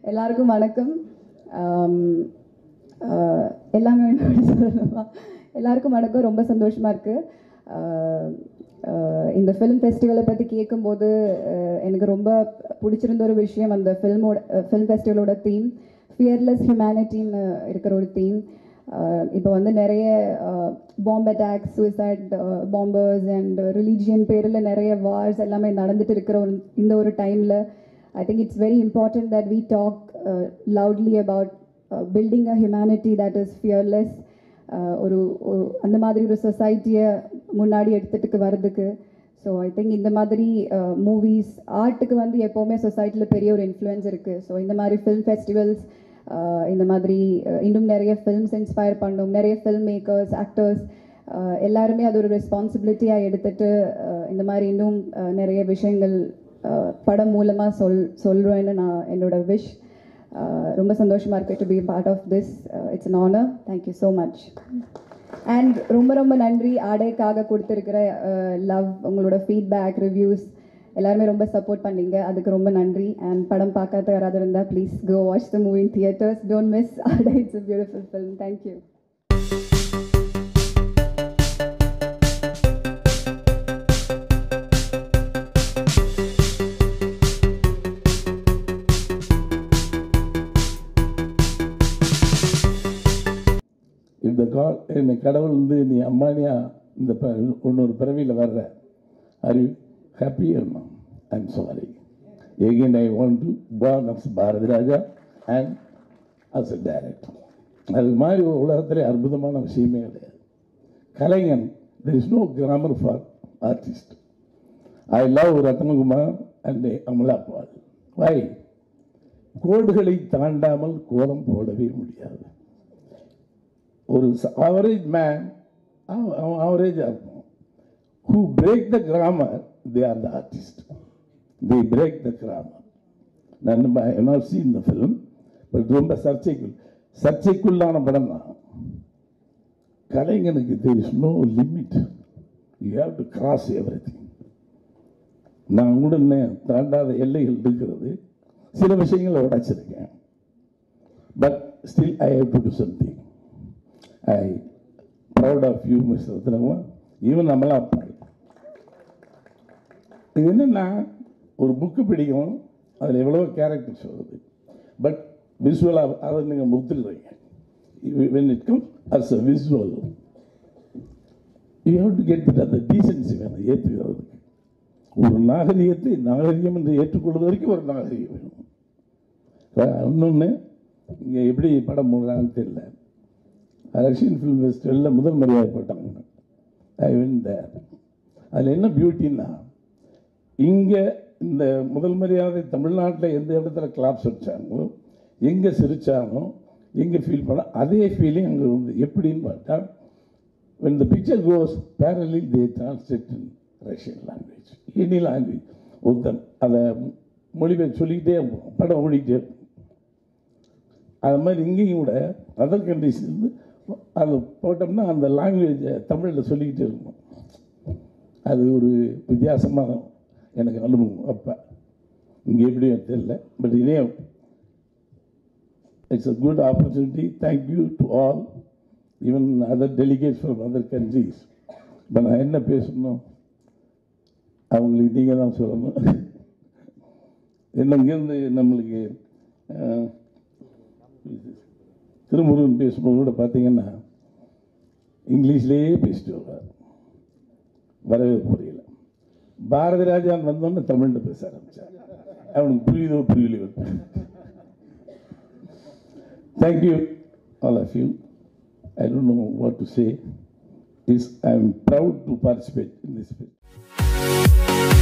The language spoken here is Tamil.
எல்லாருக்கும் வணக்கம் ஆம், ஆஹ், எல்லாமே எப்படி சொல்லணுமா எல்லாருக்கும் வணக்கம் ரொம்ப சந்தோஷமாக இருக்குது இந்த ஃபிலிம் ஃபெஸ்டிவலை பற்றி கேட்கும்போது ஆஹ், எனக்கு ரொம்ப பிடிச்சிருந்த ஒரு விஷயம் அந்த ஃபில்மோட ஃபிலிம் ஃபெஸ்டிவலோட தீம் ஃபியர்லெஸ் ஹியூமனிட்டின்னு இருக்கிற ஒரு தீம் இப்போ வந்து நிறைய bomb attacks suicide bombers and religion பேரில் நிறைய வார்ஸ் எல்லாமே நடந்துட்டு இருக்கிற ஒரு இந்த ஒரு டைமில் I think it's very important that we talk uh, loudly about uh, building a humanity that is fearless. Uh, ஒரு ஒரு- அந்த மாதிரி ஒரு சொசைட்டியை முன்னாடி எடுத்துட்டு வர்றதுக்கு ஸோ ஐ திங்க் இந்த மாதிரி மூவிஸ் ஆர்ட்டுக்கு வந்து எப்போவுமே சொசைட்டியில் பெரிய ஒரு இன்ஃப்ளூயன்ஸ் இருக்குது ஸோ இந்த மாதிரி ஃபில்ம் ஃபெஸ்டிவல்ஸ் இந்த மாதிரி uh, இன்னும் நிறைய ஃபில்ம்ஸ் இன்ஸ்பயர் பண்ணும் நிறைய ஃபில்ம் மேக்கர்ஸ் ஆக்டர்ஸ் எல்லாருமே அது ஒரு ரெஸ்பான்சிபிலிட்டியாக எடுத்துட்டு uh, இந்த மாதிரி இன்னும் uh, நிறைய விஷயங்கள் uh, படம் மூலமாக சொல் சொல்கிறேன்னு நான் என்னோட விஷ் ரொம்ப சந்தோஷமாக இருக்கு to be part of this it's an honor thank you so much and ரொம்ப ரொம்ப நன்றி ஆடைக்காக கொடுத்துருக்கிற லவ் உங்களோட ஃபீட்பேக் ரிவ்யூஸ் எல்லாருமே ரொம்ப சப்போர்ட் பண்ணீங்க அதுக்கு ரொம்ப நன்றி அண்ட் படம் பார்க்காத யாராவது இருந்தால் please go watch the movie in theatres don't miss Aadai it's a beautiful film thank you இந்த கால் என்னை கடவுள் வந்து நீ அம்மானியா இந்த ப இன்னொரு பிறவியில் வர்ற are you happy I'm sorry again I want to born as Bharathi Raja and as a director அது மாதிரி ஒரு உலகத்திலே அற்புதமான விஷயமே கிடையாது கலைஞன் there is no grammar for artist I love Rathnakumar and Amala Paul வை கோடுகளை தாண்டாமல் கோலம் போடவே முடியாது ஒரு ஆவரேஜ் மேன் அவன் ஆவரேஜாக இருக்கும் who break the grammar they are the artist they break the grammar நான் என்னால் சீன் இந்த ஃபிலிம் பட் ரொம்ப சர்ச்சைக்குள் சர்ச்சைக்குள்ளான படம் தான் கலைஞனுக்கு there is no limit you have to cross everything நான் கூட இன்னும் தாண்டாத எல்லைகள் இருக்கிறது சில விஷயங்களை உடைச்சிருக்கேன் but still I have to do something I proud of you mister Rathnakumar even நம்மளாம் அப்பாள் இது என்னென்னா ஒரு புக்கு பிடிக்கும் அதில் எவ்வளோ கேரக்டர்ஸ் வருது பட் விசுவலாக அதை நீங்கள் முத்துடுறீங்க when it come as a visual you have to get it அந்த டீசன்சி வேணும் ஏற்றுக்கிறதுக்கு ஒரு நாகரிகத்தை நாகரிகம் என்று ஏற்றுக்கொள்வது வரைக்கும் ஒரு நாகரிகம் வேணும் இன்னொன்று இங்கே எப்படி படம் போடுறாங்கன்னு தெரியல ரஷ்யன் ஃபிலிம் ஃபெஸ்டிவலில் முதல் மரியாதை போட்டாங்க ஐ வென் தேர் அதில் என்ன பியூட்டின்னா இங்கே இந்த முதல் மரியாதை தமிழ்நாட்டில் எந்த இடத்துல கிளாப்ஸ் வச்சாங்களோ எங்கே சிரிச்சாங்களோ எங்கே ஃபீல் பண்ண அதே ஃபீலிங் அங்கே வந்து எப்படின்னு பார்த்தா when the picture goes parallel they translate in Russian language any language ஒருத்தன் அதை மொழிபெயர் சொல்லிக்கிட்டே இருப்போம் படம் ஓடிக்கிட்டே இருக்கும் அது மாதிரி இங்கேயும் கூட அதர் கண்ட்ரிஸ் இருந்து அது போட்டோம்னா அந்த லாங்குவேஜை தமிழில் சொல்லிக்கிட்டே இருக்கும் அது ஒரு வித்தியாசமான எனக்கு அனுபவம் அப்போ இங்கே எப்படி தெரியல பட் இதே it's a good opportunity thank you to all even other delegates from other countries இப்போ நான் என்ன பேசணும் அவங்களுக்கு நீங்கள் தான் சொல்லணும் என்ன இங்கேருந்து நம்மளுக்கு அஹ், திருமுருகன் பேசும்போது கூட பார்த்தீங்கன்னா இங்கிலீஷ்லேயே பேசிட்டு வருவார் வரவே புரியல பாரதி ராஜான் வந்தோன்னு தமிழில் பேச ஆரம்பிச்சார் அவனுக்கு புரியுதோ புரியலையோ thank you all of you I don't know what to say is I am proud to participate in this